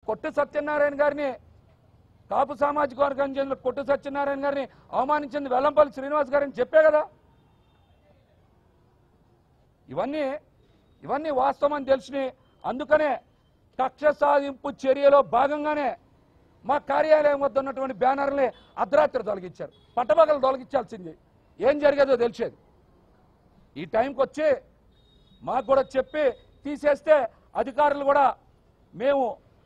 కొట్టు సత్యనారాయణ గారిని కాపు సామాజిక వర్గానికి చెందిన కొట్టు సత్యనారాయణ గారిని అవమానించింది వెల్లంపల్లి శ్రీనివాస్ గారిని చెప్పే కదా ఇవన్నీ ఇవన్నీ వాస్తవం అని తెలిసి అందుకనే కక్ష సాధింపు చర్యలో భాగంగానే మా కార్యాలయం వద్ద ఉన్నటువంటి బ్యానర్ని అర్ధరాత్రి తొలగించారు పట్టపగలు తొలగించాల్సింది ఏం జరిగేదో తెలిసేది ఈ టైంకి వచ్చి మాకు కూడా చెప్పి తీసేస్తే అధికారులు కూడా మేము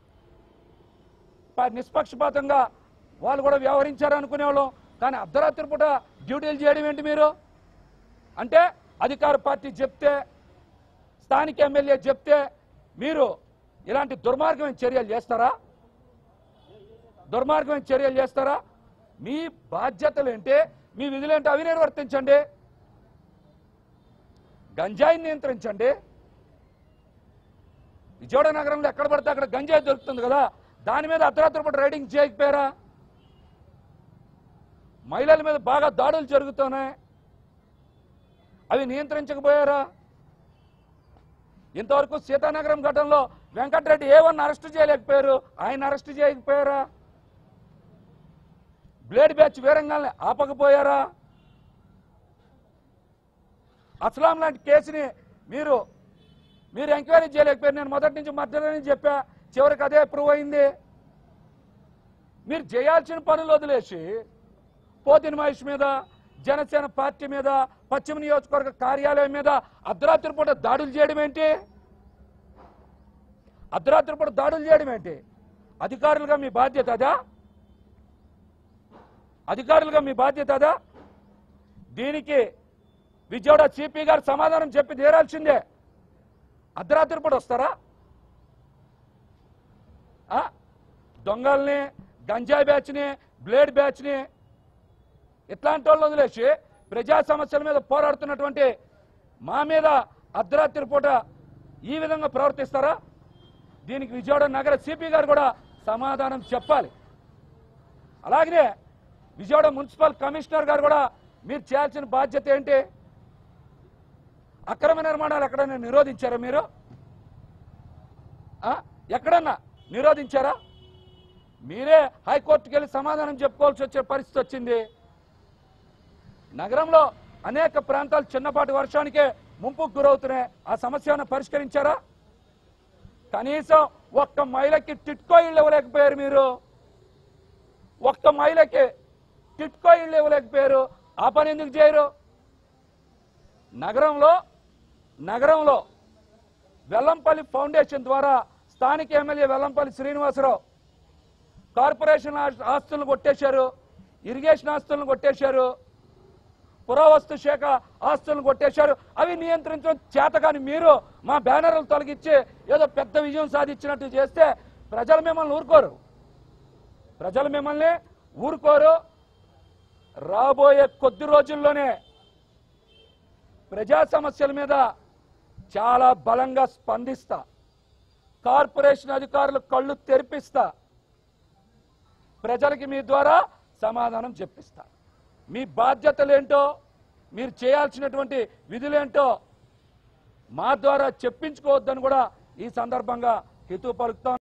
ప- నిష్పక్షపాతంగా వాళ్ళు కూడా వ్యవహరించారు అనుకునేవాళ్ళం కానీ అర్ధరాత్రి పూట డ్యూటీలు చేయడం ఏంటి మీరు అంటే అధికార పార్టీ చెప్తే స్థానిక ఎమ్మెల్యే చెప్తే మీరు ఇలాంటి దుర్మార్గమైన చర్యలు చేస్తారా దుర్మార్గమైన చర్యలు చేస్తారా మీ బాధ్యతలు ఏంటి మీ విధులేంటి అవి నిర్వర్తించండి గంజాయిని నియంత్రించండి విజయవాడ నగరంలో ఎక్కడ పడితే అక్కడ గంజాయి దొరుకుతుంది కదా దాని మీద అర్ధరాత్రి పూట రైడింగ్ చేయకపోయారా మహిళల మీద బాగా దాడులు జరుగుతున్నాయి అవి నియంత్రించకపోయారా ఇంతవరకు సీతానగరం ఘటనలో వెంకటరెడ్డి ఏ వన్ అరెస్ట్ చేయలేకపోయారు ఆయన అరెస్ట్ చేయకపోయారా బ్లేడ్ బ్యాచ్ వీరంగాల్ని ఆపకపోయారా అస్లాం లాంటి కేసుని మీరు మీరు ఎంక్వైరీ చేయలేకపోయారు నేను మొదటి నుంచి మధ్యలోనే చెప్పా చివరికి అదే ప్రూవ్ అయింది మీరు చేయాల్సిన పనులు వదిలేసి పోతిన మహేష్ మీద జనసేన పార్టీ మీద పశ్చిమ నియోజకవర్గ కార్యాలయం మీద అర్ధరాత్రి పూట దాడులు చేయడం ఏంటి అర్ధరాత్రి పూట దాడులు చేయడం ఏంటి అధికారులుగా మీ బాధ్యత అదా అధికారులుగా మీ బాధ్యత అదా దీనికి విజయవాడ సిపి గారు సమాధానం చెప్పి తీరాల్సిందే అర్ధరాత్రి పూట వస్తారా ఆ? దొంగల్ని గంజాయి బ్యాచ్ని బ్లేడ్ బ్యాచ్ని ఇట్లాంటి వాళ్ళు వదిలేసి ప్రజా సమస్యల మీద పోరాడుతున్నటువంటి మా మీద అర్ధరాత్రి పూట ఈ విధంగా ప్రవర్తిస్తారా దీనికి విజయవాడ నగర సిపి గారు కూడా సమాధానం చెప్పాలి అలాగనే విజయవాడ మున్సిపల్ కమిషనర్ గారు కూడా మీరు చేయాల్సిన బాధ్యత ఏంటి అక్రమ నిర్మాణాలు ఎక్కడైనా నిరోధించారా మీరు ఆ? ఎక్కడన్నా నిరోధించారా మీరే హైకోర్టుకి వెళ్ళి సమాధానం చెప్పుకోవాల్సి వచ్చే పరిస్థితి వచ్చింది నగరంలో అనేక ప్రాంతాలు చిన్నపాటి వర్షానికే ముంపుకు గురవుతున్నాయి ఆ సమస్యను పరిష్కరించారా కనీసం ఒక్క మహిళకి టిట్కో ఇళ్ళు ఇవ్వలేకపోయారు మీరు ఒక్క మహిళకి టిట్కో ఇళ్ళు ఇవ్వలేకపోయారు ఆ పని ఎందుకు చేయరు నగరంలో నగరంలో వెల్లంపల్లి ఫౌండేషన్ ద్వారా స్థానిక ఎమ్మెల్యే వెల్లంపల్లి శ్రీనివాసరావు కార్పొరేషన్ ఆస్- ఆస్తులను కొట్టేశారు ఇరిగేషన్ ఆస్తులను కొట్టేశారు పురావస్తు శాఖ ఆస్తులను కొట్టేశారు అవి నియంత్రించడం చేతగాని మీరు మా బ్యానర్లు తొలగించి ఏదో పెద్ద విజయం సాధించినట్టు చేస్తే ప్రజలు మిమ్మల్ని ఊరుకోరు ప్రజలు మిమ్మల్ని ఊరుకోరు రాబోయే కొద్ది రోజుల్లోనే ప్రజా సమస్యల మీద చాలా బలంగా స్పందిస్తా కార్పొరేషన్ అధికారులు కళ్ళు తెరిపిస్తా ప్రజలకి మీ ద్వారా సమాధానం చెప్పిస్తా మీ బాధ్యతలేంటో మీరు చేయాల్సినటువంటి విధులేంటో మా ద్వారా చెప్పించుకోవద్దని కూడా ఈ సందర్భంగా హితవు పలుకుతాం